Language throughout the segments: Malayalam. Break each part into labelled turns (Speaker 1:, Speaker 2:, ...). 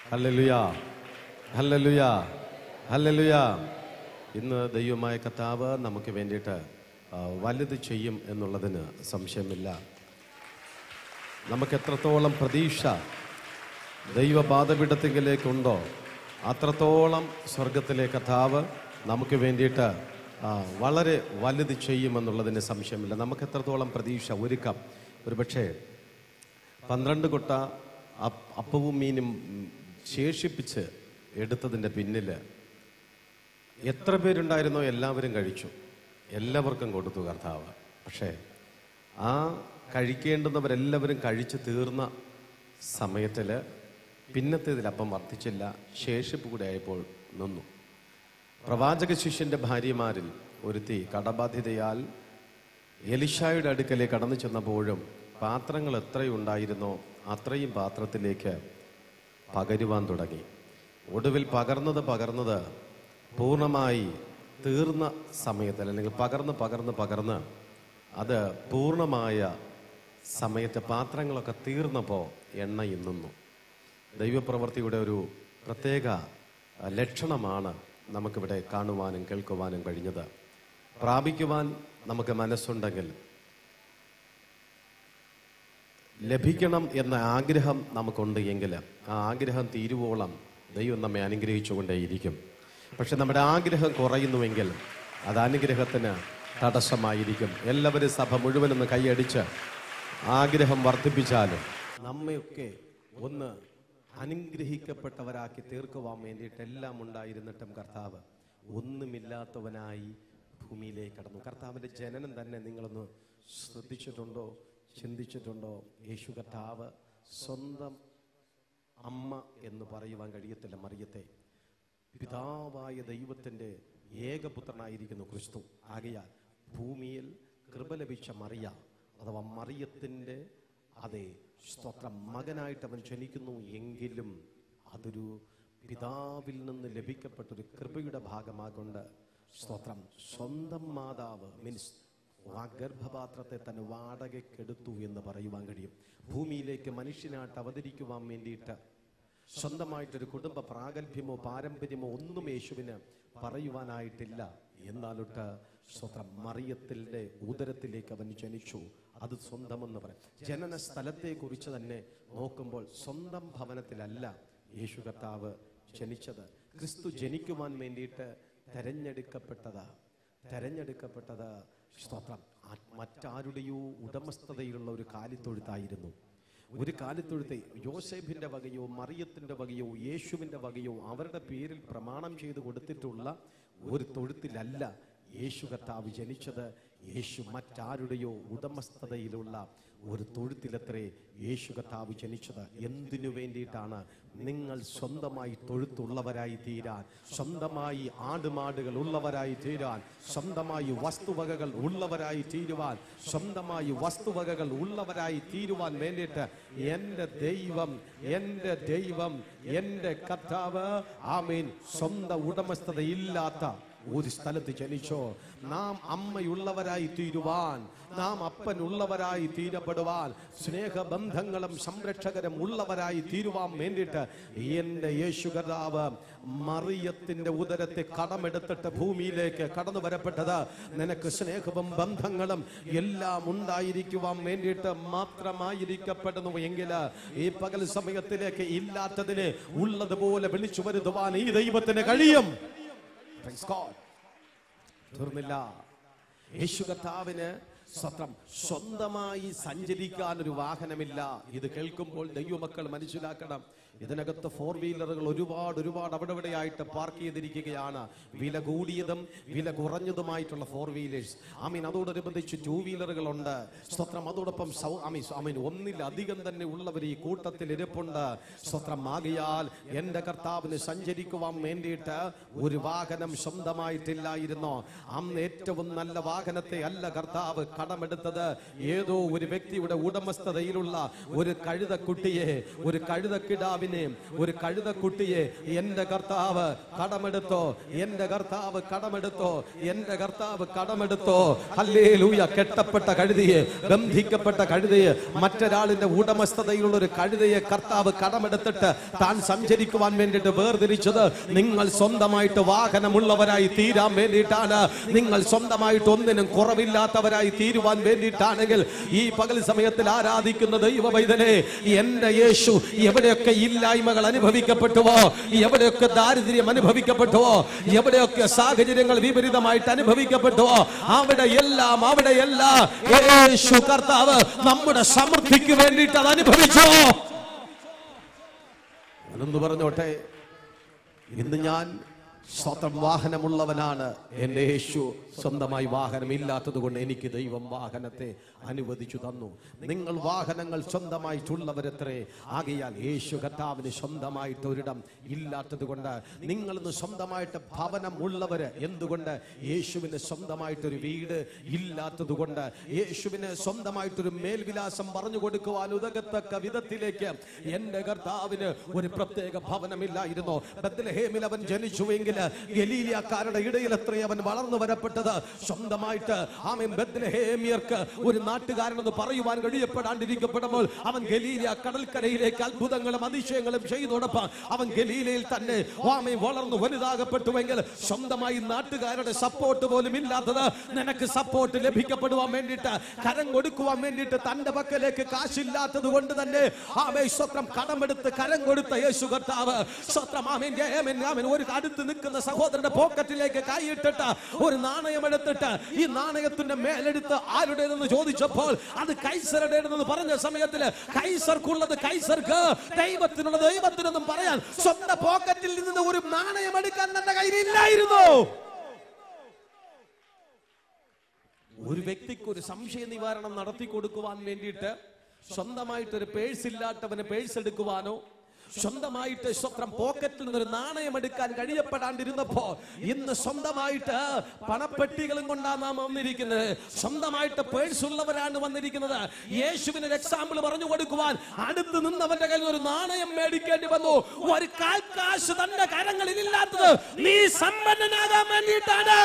Speaker 1: ഹല്ലേലൂയാ ഹല്ലേലൂയാ ഹല്ലേലൂയാ ഇന്ന് ദൈവമായ കർത്താവ് നമുക്ക് വേണ്ടിയിട്ട് ആ, വലുത് ചെയ്യും എന്നുള്ളതിന് സംശയമില്ല നമുക്ക് എത്രത്തോളം പ്രതീക്ഷ ദൈവപാദപീഠത്തിങ്കിലേക്കുണ്ടോ അത്രത്തോളം സ്വർഗത്തിലെ കഥാവ് നമുക്ക് വേണ്ടിയിട്ട് ആ, വളരെ വലുത് ചെയ്യുമെന്നുള്ളതിന് സംശയമില്ല നമുക്ക് എത്രത്തോളം പ്രതീക്ഷ ഒരുക്കം ഒരുപക്ഷേ പന്ത്രണ്ട് കൊട്ട അപ്പ് അപ്പവും മീനും ഉം, ശേഷിപ്പിച്ച് എടുത്തതിൻ്റെ പിന്നിൽ എത്ര പേരുണ്ടായിരുന്നോ എല്ലാവരും കഴിച്ചു എല്ലാവർക്കും കൊടുത്തു കർത്താവ് പക്ഷേ ആ കഴിക്കേണ്ടുന്നവരെല്ലാവരും കഴിച്ചു തീർന്ന സമയത്തിൽ പിന്നത്തേതിൽ അപ്പം വർദ്ധിച്ചില്ല ശേഷിപ്പ് കൂടെ ആയപ്പോൾ നിന്നു പ്രവാചക ശിഷ്യന്റെ ഭാര്യമാരിൽ ഒരുത്തി കടബാധ്യതയാൽ എലിഷായുടെ അടുക്കലേക്ക് കടന്നു ചെന്നപ്പോഴും പാത്രങ്ങൾ എത്രയുണ്ടായിരുന്നോ അത്രയും പാത്രത്തിലേക്ക് പകരുവാൻ തുടങ്ങി ഒടുവിൽ പകർന്നത് പകർന്നത് പൂർണ്ണമായി തീർന്ന സമയത്തിൽ അല്ലെങ്കിൽ പകർന്ന് പകർന്ന് പകർന്ന് അത് പൂർണ്ണമായ സമയത്ത് പാത്രങ്ങളൊക്കെ തീർന്നപ്പോൾ എണ്ണ ഇന്നുന്നു ദൈവപ്രവൃത്തിയുടെ ഒരു പ്രത്യേക അഹ്, ലക്ഷണമാണ് നമുക്കിവിടെ കാണുവാനും കേൾക്കുവാനും കഴിഞ്ഞത് പ്രാപിക്കുവാൻ നമുക്ക് മനസ്സുണ്ടെങ്കിൽ ലഭിക്കണം എന്ന ആഗ്രഹം നമുക്കുണ്ട് എങ്കിൽ ആ ആഗ്രഹം തീരുവോളം ദൈവം നമ്മെ അനുഗ്രഹിച്ചുകൊണ്ടേയിരിക്കും പക്ഷെ നമ്മുടെ ആഗ്രഹം കുറയുന്നുവെങ്കിൽ അത് അനുഗ്രഹത്തിന് തടസ്സമായിരിക്കും എല്ലാവരും സഭ മുഴുവനൊന്ന് കൈയടിച്ച് ആഗ്രഹം വർദ്ധിപ്പിച്ചാലും നമ്മയൊക്കെ ഒന്ന് അനുഗ്രഹിക്കപ്പെട്ടവരാക്കി തീർക്കുവാൻ വേണ്ടിയിട്ട് എല്ലാം ഉണ്ടായിരുന്നിട്ടും കർത്താവ് ഒന്നുമില്ലാത്തവനായി ഭൂമിയിലേക്ക് കടന്നു കർത്താവിന്റെ ജനനം തന്നെ നിങ്ങളൊന്ന് ശ്രദ്ധിച്ചിട്ടുണ്ടോ ചിന്തിച്ചിട്ടുണ്ടോ യേശു കർത്താവ് സ്വന്തം അമ്മ എന്ന് പറയുവാൻ കഴിയത്തില്ല മറിയത്തെ പിതാവായ ദൈവത്തിന്റെ ഏകപുത്രനായിരിക്കുന്നു ക്രിസ്തു ആകയാൽ ഭൂമിയിൽ കൃപ ലഭിച്ച മറിയ അഥവാ മറിയത്തിന്റെ അതെ സ്തോത്രം മകനായിട്ട് അവൻ ജനിക്കുന്നു എങ്കിലും അതൊരു പിതാവിൽ നിന്ന് ലഭിക്കപ്പെട്ട ഒരു കൃപയുടെ ഭാഗമാകൊണ്ട് സ്തോത്രം സ്വന്തം മാതാവ് മീൻസ് ആ ഗർഭപാത്രത്തെ തന്നെ വാടകയ്ക്കെടുത്തു എന്ന് പറയുവാൻ കഴിയും ഭൂമിയിലേക്ക് മനുഷ്യനായിട്ട് അവതരിക്കുവാൻ വേണ്ടിയിട്ട് സ്വന്തമായിട്ടൊരു കുടുംബ പ്രാഗൽഭ്യമോ പാരമ്പര്യമോ ഒന്നും യേശുവിന് പറയുവാനായിട്ടില്ല എന്നാലൊട്ട് സ്വന്തം മറിയത്തിന്റെ ഉദരത്തിലേക്ക് അവൻ ജനിച്ചു അത് സ്വന്തമെന്ന് പറയും ജനന സ്ഥലത്തെ കുറിച്ച് തന്നെ നോക്കുമ്പോൾ സ്വന്തം ഭവനത്തിലല്ല യേശു കർത്താവ് ജനിച്ചത് ക്രിസ്തു ജനിക്കുവാൻ വേണ്ടിയിട്ട് തെരഞ്ഞെടുക്കപ്പെട്ടത് തെരഞ്ഞെടുക്കപ്പെട്ടത് സ്തോത്രം ആ- മറ്റാരുടെയോ ഉടമസ്ഥതയിലുള്ള ഒരു കാലിത്തൊഴുത്തായിരുന്നു ഒരു കാലിത്തൊഴുത്ത് യോസേഫിന്റെ വകയോ മറിയത്തിന്റെ വകയോ യേശുവിന്റെ വകയോ അവരുടെ പേരിൽ പ്രമാണം ചെയ്ത് കൊടുത്തിട്ടുള്ള ഒരു തൊഴുത്തിലല്ല യേശു കർത്താവ് ജനിച്ചത് യേശു മറ്റാരുടെയോ ഉടമസ്ഥതയിലുള്ള ഒരു തൊഴുത്തിലത്രേ യേശു കർത്താവ് ജനിച്ചത് എന്തിനു വേണ്ടിയിട്ടാണ് നിങ്ങൾ സ്വന്തമായി തൊഴുത്തുള്ളവരായി തീരാൻ സ്വന്തമായി ആടുമാടുകൾ ഉള്ളവരായി തീരാൻ സ്വന്തമായി വസ്തുവകകൾ ഉള്ളവരായി തീരുവാൻ സ്വന്തമായി വസ്തുവകകൾ ഉള്ളവരായി തീരുവാൻ വേണ്ടിയിട്ട് എൻ്റെ ദൈവം എൻ്റെ ദൈവം എൻ്റെ കർത്താവ് ആമീൻ സ്വന്തം ഉടമസ്ഥതയില്ലാത്ത ഒരു സ്ഥലത്ത് ജനിച്ചോ നാം അമ്മയുള്ളവരായി തീരുവാൻ നാം അപ്പനുള്ളവരായി തീരപ്പെടുവാൻ സ്നേഹബന്ധങ്ങളും സംരക്ഷകരും ഉള്ളവരായി തീരുവാൻ വേണ്ടിയിട്ട് എൻ്റെ യേശു കർത്താവ് മറിയത്തിന്റെ ഉദരത്തെ കടമെടുത്തിട്ട് ഭൂമിയിലേക്ക് കടന്നു വരപ്പെട്ടത് നിനക്ക് സ്നേഹവും ബന്ധങ്ങളും എല്ലാം ഉണ്ടായിരിക്കുവാൻ വേണ്ടിയിട്ട് മാത്രമായിരിക്കപ്പെടുന്നു എങ്കിൽ ഈ പകൽ സമയത്തിലേക്ക് ഇല്ലാത്തതിനെ ഉള്ളതുപോലെ വിളിച്ചു വരുത്തുവാൻ ഈ ദൈവത്തിന് കഴിയും Praise God. തീർന്നില്ല യേശു കർത്താവിന് സ്വത്രം സ്വന്തമായി സഞ്ചരിക്കാൻ ഒരു വാഹനമില്ല ഇത് കേൾക്കുമ്പോൾ ദൈവമക്കൾ മനസ്സിലാക്കണം ഇതിനകത്ത് ഫോർ വീലറുകൾ ഒരുപാട് ഒരുപാട് അവിടെ ഇവിടെയായിട്ട് പാർക്ക് ചെയ്തിരിക്കുകയാണ് വില കൂടിയതും വില കുറഞ്ഞതുമായിട്ടുള്ള ഫോർ വീലേഴ്സ് ഐ മീൻ അതോടനുബന്ധിച്ച് ടൂ വീലറുകളുണ്ട് സ്വത്രം അതോടൊപ്പം സൗ ഐ മീൻ ഐ മീൻ ഒന്നിലധികം തന്നെ ഉള്ളവർ ഈ കൂട്ടത്തിൽ ഇരിപ്പുണ്ട് സ്വത്രം ആകിയാൽ എൻ്റെ കർത്താവിന് സഞ്ചരിക്കുവാൻ വേണ്ടിയിട്ട് ഒരു വാഹനം സ്വന്തമായിട്ടില്ലായിരുന്നോ അന്ന് ഏറ്റവും നല്ല വാഹനത്തെ അല്ല കർത്താവ് കടമെടുത്തത് ഏതോ ഒരു വ്യക്തിയുടെ ഉടമസ്ഥതയിലുള്ള ഒരു കഴുതക്കുട്ടിയെ ഒരു കഴുതക്കിടാവിനെ ഒരു കഴുതക്കുട്ടിയെ എന്റെ കർത്താവ് കടമെടുത്തോ എന്റെ കർത്താവ് കടമെടുത്തോ എന്റെ കർത്താവ് കടമെടുത്തോ ഹല്ലേലൂയ കെട്ടപ്പെട്ട കഴുതയെ ബന്ധിക്കപ്പെട്ട കഴുതയെ മറ്റൊരാളിന്റെ ഉടമസ്ഥതയിലുള്ള ഒരു കഴുതയെ കർത്താവ് കടമെടുത്തിട്ട് താൻ സഞ്ചരിക്കുവാൻ വേണ്ടിയിട്ട് വേർതിരിച്ചത് നിങ്ങൾ സ്വന്തമായിട്ട് വാഹനമുള്ളവരായി തീരാൻ വേണ്ടിയിട്ടാണ് നിങ്ങൾ സ്വന്തമായിട്ട് ഒന്നിനും കുറവില്ലാത്തവരായി തീരുവാൻ വേണ്ടിയിട്ടാണെങ്കിൽ ഈ പകൽ സമയത്തിൽ ആരാധിക്കുന്ന ദൈവ പൈതലേ എന്റെ യേശു എവിടെയൊക്കെ ഇല്ലായ്മകൾ അനുഭവിക്കപ്പെട്ടുവോ എവിടെയൊക്കെ ദാരിദ്ര്യം അനുഭവിക്കപ്പെട്ടുവോ എവിടെയൊക്കെ സാഹചര്യങ്ങൾ വിപരീതമായിട്ട് അനുഭവിക്കപ്പെട്ടുവോ അവിടെ എല്ലാം അവിടെ എല്ലാം യേശു കർത്താവ് നമ്മുടെ സമൃദ്ധിക്ക് വേണ്ടിയിട്ട് അത് അനുഭവിച്ചോ അതെന്ന് പറഞ്ഞോട്ടെ ഇന്ന് ഞാൻ സ്വന്തം വാഹനമുള്ളവനാണ് എൻ്റെ യേശു സ്വന്തമായി വാഹനം ഇല്ലാത്തത് കൊണ്ട് എനിക്ക് ദൈവം വാഹനത്തെ അനുവദിച്ചു തന്നു നിങ്ങൾ വാഹനങ്ങൾ സ്വന്തമായിട്ടുള്ളവരത്രേ ആകയാൽ യേശു കർത്താവിന് സ്വന്തമായിട്ട് ഒരിടം ഇല്ലാത്തത് കൊണ്ട് നിങ്ങൾ ഇന്ന് സ്വന്തമായിട്ട് ഭവനം ഉള്ളവര് എന്തുകൊണ്ട് യേശുവിന് സ്വന്തമായിട്ടൊരു വീട് ഇല്ലാത്തത് കൊണ്ട് യേശുവിന് സ്വന്തമായിട്ടൊരു മേൽവിലാസം പറഞ്ഞു കൊടുക്കുവാൻ ഉതകത്തക്ക വിധത്തിലേക്ക് എൻ്റെ കർത്താവിന് ഒരു പ്രത്യേക ഭവനമില്ലായിരുന്നു ബത്ലഹേമിൽ അവൻ ജനിച്ചുവെങ്കിൽ ഗലീലിയക്കാരുടെ ഇടയിൽ എത്രയും അവൻ വളർന്നു വരപ്പെട്ടത് സ്വന്തമായിട്ട് ആമൻ ബത്ലഹേമിയർക്ക് ഒരു നാട്ടുകാരനെന്ന് പറയുവാൻ കഴിയപ്പെടാണ്ടിരിക്കപ്പെടുമ്പോൾ അവൻ ഗലീലിയ കടൽക്കരയിലേക്ക് അത്ഭുതങ്ങളും അതിശയങ്ങളും ചെയ്തോടൊപ്പം അവൻ ഗലീലയിൽ തന്നെ ആമൻ വളർന്നു വലുതാകപ്പെട്ടുവെങ്കിൽ സ്വന്തമായി നാട്ടുകാരുടെ സപ്പോർട്ട് പോലും ഇല്ലാത്തത് നിനക്ക് സപ്പോർട്ട് ലഭിക്കപ്പെടുവാൻ വേണ്ടിയിട്ട് കരം കൊടുക്കുവാൻ വേണ്ടിയിട്ട് തന്റെ പക്കലേക്ക് കാശില്ലാത്തത് കൊണ്ട് തന്നെ ആമേ സ്വത്രം കടമെടുത്ത് കരം കൊടുത്ത യേശു കർത്താവ് സ്വത്രം ആമേൻ ആമേൻ ആമേൻ ഒരു അടുത്ത് നിൽക്കുന്ന സഹോദരന്റെ പോക്കറ്റിലേക്ക് കൈയിട്ടിട്ട് ഒരു നാണയം എടുത്തിട്ട് ഈ നാണയത്തിന്റെ മേലെടുത്ത് ആരുടേതെന്ന് ചോദിച്ചപ്പോൾ അത് കൈസറുടേതെന്ന് പറഞ്ഞ സമയത്തിൽ കൈസർക്കുള്ളത് കൈസർക്ക് ദൈവത്തിനുള്ളത് ദൈവത്തിനെന്നും പറയാൻ സ്വന്തം പോക്കറ്റിൽ നിന്ന് ഒരു നാണയം എടുക്കാൻ തന്റെ കയ്യിലില്ലായിരുന്നു ഒരു വ്യക്തിക്ക് ഒരു സംശയ നിവാരണം നടത്തി കൊടുക്കുവാൻ വേണ്ടിയിട്ട് സ്വന്തമായിട്ട് ഒരു പേഴ്സ് ഇല്ലാത്തവന് പേഴ്സ് എടുക്കുവാനോ സ്വന്തമായിട്ട് സ്വത്രം പോക്കറ്റിൽ നിന്ന് ഒരു നാണയം എടുക്കാൻ കഴിയപ്പെടാണ്ടിരുന്നപ്പോ ഇന്ന് സ്വന്തമായിട്ട് പണപ്പെട്ടികളും കൊണ്ടാണ് നാം വന്നിരിക്കുന്നത് സ്വന്തമായിട്ട് പേഴ്സ് ഉള്ളവരാണ് വന്നിരിക്കുന്നത് യേശുവിന് ഒരു എക്സാമ്പിൾ പറഞ്ഞു കൊടുക്കുവാൻ അടുത്ത് നിന്നവന്റെ കയ്യിൽ ഒരു നാണയം മേടിക്കേണ്ടി വന്നു ഒരു കാൽക്കാശ് തന്റെ കരങ്ങളിൽ ഇല്ലാത്തത് നീ സമ്പന്നനാകാൻ വേണ്ടിയിട്ടാണ്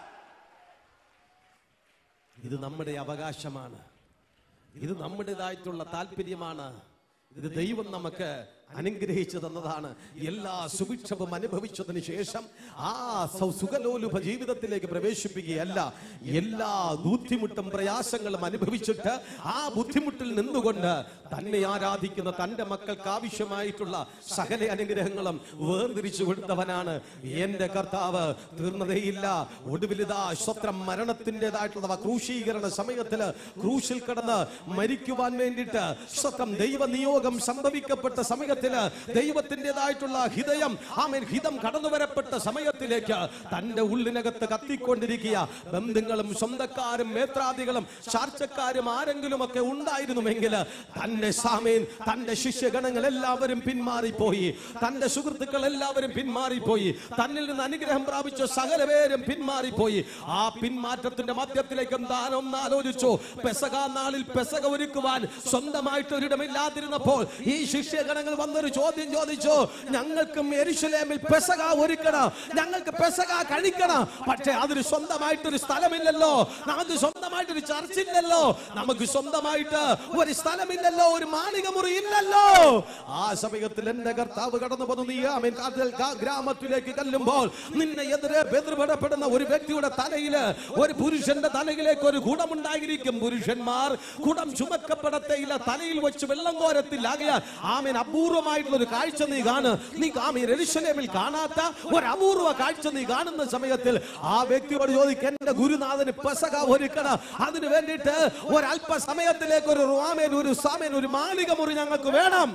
Speaker 1: ഇത് നമ്മുടെ അവകാശമാണ് ഇത് നമ്മുടേതായിട്ടുള്ള താല്പര്യമാണ് ഇത് ദൈവം നമുക്ക് അനുഗ്രഹിച്ചു തന്നതാണ് എല്ലാ സുഭിക്ഷവും അനുഭവിച്ചതിന് ശേഷം ആ സൗ- സുഖലോലുഭ ജീവിതത്തിലേക്ക് പ്രവേശിപ്പിക്കുകയല്ല എല്ലാ ബുദ്ധിമുട്ടും പ്രയാസങ്ങളും അനുഭവിച്ചിട്ട് ആ ബുദ്ധിമുട്ടിൽ നിന്നുകൊണ്ട് തന്നെ ആരാധിക്കുന്ന തന്റെ മക്കൾക്ക് ആവശ്യമായിട്ടുള്ള സകല അനുഗ്രഹങ്ങളും വേർതിരിച്ചു കൊടുത്തവനാണ് എന്റെ കർത്താവ് തീർന്നതേയില്ല ഒടുവിലിതാ സ്വത്രം മരണത്തിൻ്റെതായിട്ടുള്ള ക്രൂശീകരണ സമയത്തില് ക്രൂശിൽ കിടന്ന് മരിക്കുവാൻ വേണ്ടിയിട്ട് സ്വത്രം ദൈവ നിയോഗം സംഭവിക്കപ്പെട്ട സമയത്തില് ദൈവത്തിൻ്റെതായിട്ടുള്ള ഹിതയം ആമേൻ ഹിതം കടന്നു വരപ്പെട്ട സമയത്തിലേക്ക് തന്റെ ഉള്ളിനകത്ത് കത്തിക്കൊണ്ടിരിക്കുക ബന്ധുക്കളും സ്വന്തക്കാരും മേത്രാദികളും ചാർച്ചക്കാരും ആരെങ്കിലും ഒക്കെ ഉണ്ടായിരുന്നുവെങ്കിൽ തന്നെ സാമേൻ തന്റെ ശിഷ്യഗണങ്ങൾ എല്ലാവരും പിന്മാറിപ്പോയി തന്റെ സുഹൃത്തുക്കൾ എല്ലാവരും പിന്മാറിപ്പോയി തന്നിൽ നിന്ന് അനുഗ്രഹം പ്രാപിച്ച സകല പേരും പിന്മാറിപ്പോയി ആ പിന്മാറ്റത്തിന്റെ മധ്യത്തിലേക്ക് താൻ ഒന്ന് ആലോചിച്ചു പെസക നാളിൽ പെസക ഒരുക്കുവാൻ സ്വന്തമായിട്ട് ഒരിടമില്ലാതിരുന്നപ്പോൾ ഈ ശിഷ്യഗണങ്ങൾ വന്നൊരു ചോദ്യം ചോദിച്ചു ഞങ്ങൾക്കും എരിശുലേമിൽ പെസക ഒരുക്കണം ഞങ്ങൾക്ക് പെസക കഴിക്കണം പക്ഷേ അതിന് സ്വന്തമായിട്ടൊരു സ്ഥലമില്ലല്ലോ നമുക്ക് സ്വന്തമായിട്ടൊരു ചർച്ചില്ലല്ലോ നമുക്ക് സ്വന്തമായിട്ട് ഒരു സ്ഥലമില്ലല്ലോ ഒരു മാളിക മുറി ഇല്ലല്ലോ ആ സമയത്തിൽ എന്റെ കർത്താവ് കടന്നു വന്നു നീ ആമേൻ കാതൽ ഗാ- ഗ്രാമത്തിലേക്ക് കല്ലുമ്പോൾ നിന്നെ എതിരെ ബെതിർപെടപ്പെടുന്ന ഒരു വ്യക്തിയുടെ തലയില് ഒരു പുരുഷന്റെ തലയിലേക്ക് ഒരു കുടമുണ്ടായിരിക്കും പുരുഷന്മാർ കുടം ചുമക്കപ്പെടത്തേയില്ല തലയിൽ വെച്ച് വെള്ളം കോരത്തില്ലാകയാൽ ആമേൻ അപൂർവമായിട്ടുള്ള ഒരു കാഴ്ച നീ കാണ് നീ ആമേൻ എരുശലേമിൽ കാണാത്ത ഒരു അപൂർവ കാഴ്ച നീ കാണുന്ന സമയത്തിൽ ആ വ്യക്തിയോട് ചോദിക്കും എന്റെ ഗുരുനാഥന് പെസക ഒരുക്കണം അതിനു വേണ്ടിയിട്ട് ഒരല്പ സമയത്തിലേക്ക് ഒരു ആമേൻ ഒരു സാമേൻ ഒരു മാളിക മുറി ഞങ്ങൾക്ക് വേണം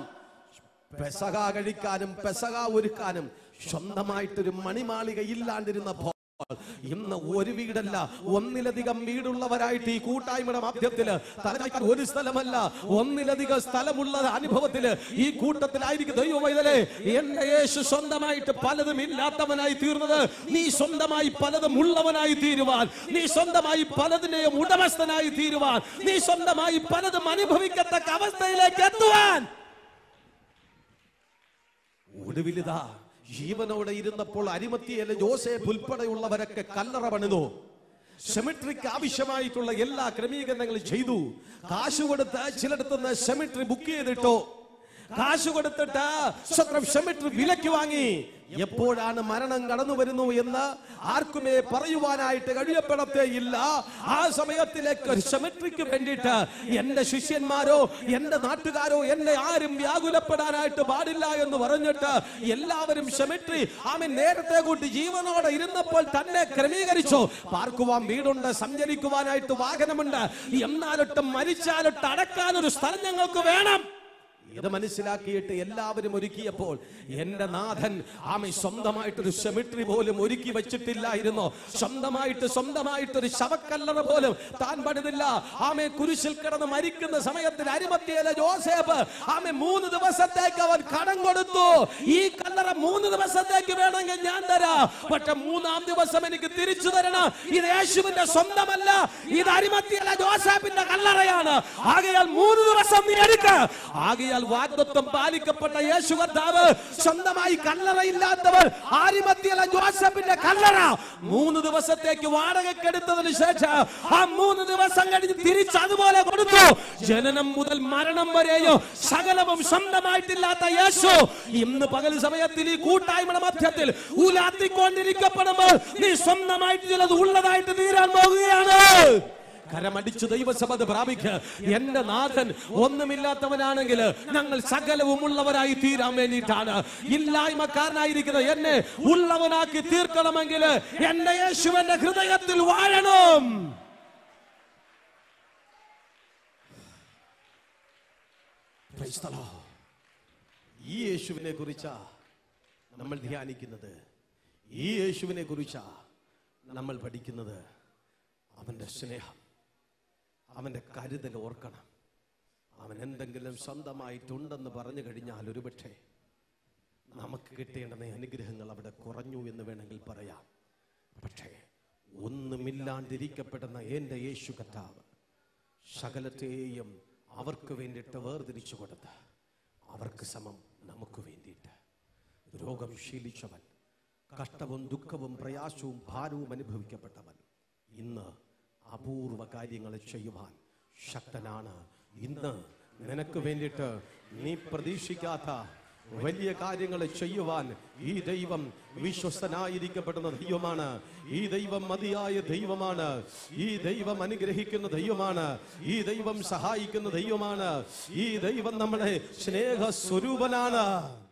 Speaker 1: പെസക കഴിക്കാനും പെസക ഒരുക്കാനും സ്വന്തമായിട്ടൊരു മണിമാളിക ഇല്ലാണ്ടിരുന്നപ്പോ ഇന്ന് ഒരു വീടല്ല ഒന്നിലധികം വീടുള്ളവരായിട്ട് ഈ കൂട്ടായ്മയുടെ മധ്യത്തില് തലചായ്ക്കാൻ ഒരു സ്ഥലമല്ല ഒന്നിലധികം സ്ഥലമുള്ള അനുഭവത്തില് ഈ കൂട്ടത്തിലായിരിക്കും ദൈവമൈതലേ എന്റെ യേശു സ്വന്തമായിട്ട് പലതും ഇല്ലാത്തവനായി തീർന്നത് നീ സ്വന്തമായി പലതും ഉള്ളവനായി തീരുവാൻ നീ സ്വന്തമായി പലതിനെയും ഉടമസ്ഥനായി തീരുവാൻ നീ സ്വന്തമായി പലതും അനുഭവിക്കത്തക്ക അവസ്ഥയിലേക്ക് എത്തുവാൻ ഒടുവിലിതാ ജീവനോടെ ഇരുന്നപ്പോൾ അരിമത്തിയിലെ ജോസേഫ് ഉൾപ്പെടെയുള്ളവരൊക്കെ കല്ലറ പണിതു സെമിട്രിക്ക് ആവശ്യമായിട്ടുള്ള എല്ലാ ക്രമീകരണങ്ങളും ചെയ്തു കാശ് കൊടുത്ത് ചിലയിടത്തുനിന്ന് സെമിട്രി ബുക്ക് ചെയ്തിട്ടോ കാശ് കൊടുത്തിട്ട് സ്വത്രം സെമിട്രി വിലക്ക് വാങ്ങി എപ്പോഴാണ് മരണം കടന്നു വരുന്നു എന്ന് ആർക്കുമേ പറയുവാനായിട്ട് കഴിയപ്പെടത്തേ ഇല്ല ആ സമയത്തിലേക്ക് ഒരു സെമിട്രിക്ക് വേണ്ടിയിട്ട് എന്റെ ശിഷ്യന്മാരോ എന്റെ നാട്ടുകാരോ എന്നെ ആരും വ്യാകുലപ്പെടാനായിട്ട് പാടില്ല എന്ന് പറഞ്ഞിട്ട് എല്ലാവരും സെമിട്രി ആമൻ നേരത്തെ കൂട്ടി ജീവനോടെ ഇരുന്നപ്പോൾ തന്നെ ക്രമീകരിച്ചു പാർക്കുവാൻ വീടുണ്ട് സഞ്ചരിക്കുവാനായിട്ട് വാഹനമുണ്ട് എന്നാലൊട്ടും മരിച്ചാലൊട്ട് അടക്കാൻ ഒരു സ്ഥലം ഞങ്ങൾക്ക് വേണം ഇത് മനസ്സിലാക്കിയിട്ട് എല്ലാവരും ഒരുക്കിയപ്പോൾ എന്റെ നാഥൻ ആമി സ്വന്തമായിട്ടൊരു സെമിട്രി പോലും ഒരുക്കി വെച്ചിട്ടില്ലായിരുന്നു സ്വന്തമായിട്ട് സ്വന്തമായിട്ടൊരു ശവക്കല്ലറ പോലും താൻ പണിതില്ല ആമെ കുരിശിൽ കിടന്ന് മരിക്കുന്ന സമയത്തിൽ അരിമത്തിയിലെ ജോസേഫ് ആമെ മൂന്ന് ദിവസത്തേക്ക് അവൻ കടം കൊടുത്തു ഈ കല്ലറ മൂന്ന് ദിവസത്തേക്ക് വേണമെങ്കിൽ ഞാൻ തരാം പക്ഷെ മൂന്നാം ദിവസം എനിക്ക് തിരിച്ചു തരണം ഇത് യേശുവിന്റെ സ്വന്തമല്ല ഇത് അരിമത്തിയിലെ ജോസേഫിന്റെ കല്ലറയാണ് ആകയാൽ മൂന്ന് ദിവസം നീ എടുക്ക ആകയാൽ വാഗ്ദത്വം പാലിക്കപ്പെട്ട യേശു കർത്താവ് സ്വന്തമായി കല്ലറയില്ലാത്തവർ ആരിമത്തിയല്ല ജോസഫിന്റെ കല്ലറ മൂന്ന് ദിവസത്തേക്ക് വാടകയ്ക്കെടുത്തതിന് ശേഷം ആ മൂന്ന് ദിവസം കഴിഞ്ഞ് തിരിച്ച് അതുപോലെ കൊടുത്തു ജനനം മുതൽ മരണം വരെയോ സകലവും സ്വന്തമായിട്ടില്ലാത്ത യേശു ഇന്ന് പകൽ സമയത്തിൽ ഈ കൂട്ടായ്മയുടെ മധ്യത്തിൽ ഉലാത്തിക്കൊണ്ടിരിക്കപ്പെടുമ്പോൾ നീ സ്വന്തമായിട്ട് ചിലത് ഉള്ളതായിട്ട് തീരാൻ പോകുകയാണ് കരമടിച്ചു ദൈവസഭ അത് പ്രാപിക്ക് എന്റെ നാഥൻ ഒന്നുമില്ലാത്തവനാണെങ്കിൽ ഞങ്ങൾ സകലവും ഉള്ളവരായി തീരാൻ വേണ്ടിയിട്ടാണ് ഇല്ലായ്മക്കാരനായിരിക്കുന്ന എന്നെ ഉള്ളവനാക്കി തീർക്കണമെങ്കിൽ എന്റെ യേശുവിന്റെ ഹൃദയത്തിൽ വാഴണം Praise the Lord. ഈ യേശുവിനെ കുറിച്ചാ നമ്മൾ ധ്യാനിക്കുന്നത് ഈ യേശുവിനെ കുറിച്ചാ നമ്മൾ പഠിക്കുന്നത് അവന്റെ സ്നേഹം അവന്റെ കരുതൽ ഓർക്കണം അവൻ എന്തെങ്കിലും സ്വന്തമായിട്ടുണ്ടെന്ന് പറഞ്ഞു കഴിഞ്ഞാൽ ഒരുപക്ഷെ നമുക്ക് കിട്ടേണ്ടുന്ന അനുഗ്രഹങ്ങൾ അവിടെ കുറഞ്ഞു എന്ന് വേണമെങ്കിൽ പറയാം പക്ഷേ ഒന്നുമില്ലാണ്ടിരിക്കപ്പെടുന്ന എൻ്റെ യേശു കർത്താവ് സകലത്തെയും അവർക്ക് വേണ്ടിയിട്ട് വേർതിരിച്ചു കൊടുത്ത് അവർക്ക് സമം നമുക്ക് വേണ്ടിയിട്ട് രോഗം ശീലിച്ചവൻ കഷ്ടവും ദുഃഖവും പ്രയാസവും ഭാരവും അനുഭവിക്കപ്പെട്ടവൻ ഇന്ന് അപൂർവ കാര്യങ്ങൾ ചെയ്യുവാൻ ശക്തനാണ് ഇന്ന് നിനക്ക് വേണ്ടിയിട്ട് നീ പ്രതീക്ഷിക്കാത്ത വലിയ കാര്യങ്ങൾ ചെയ്യുവാൻ ഈ ദൈവം വിശ്വസ്തനായിരിക്കപ്പെടുന്ന ദൈവമാണ് ഈ ദൈവം മതിയായ ദൈവമാണ് ഈ ദൈവം അനുഗ്രഹിക്കുന്ന ദൈവമാണ് ഈ ദൈവം സഹായിക്കുന്ന ദൈവമാണ് ഈ ദൈവം നമ്മുടെ സ്നേഹ സ്വരൂപനാണ്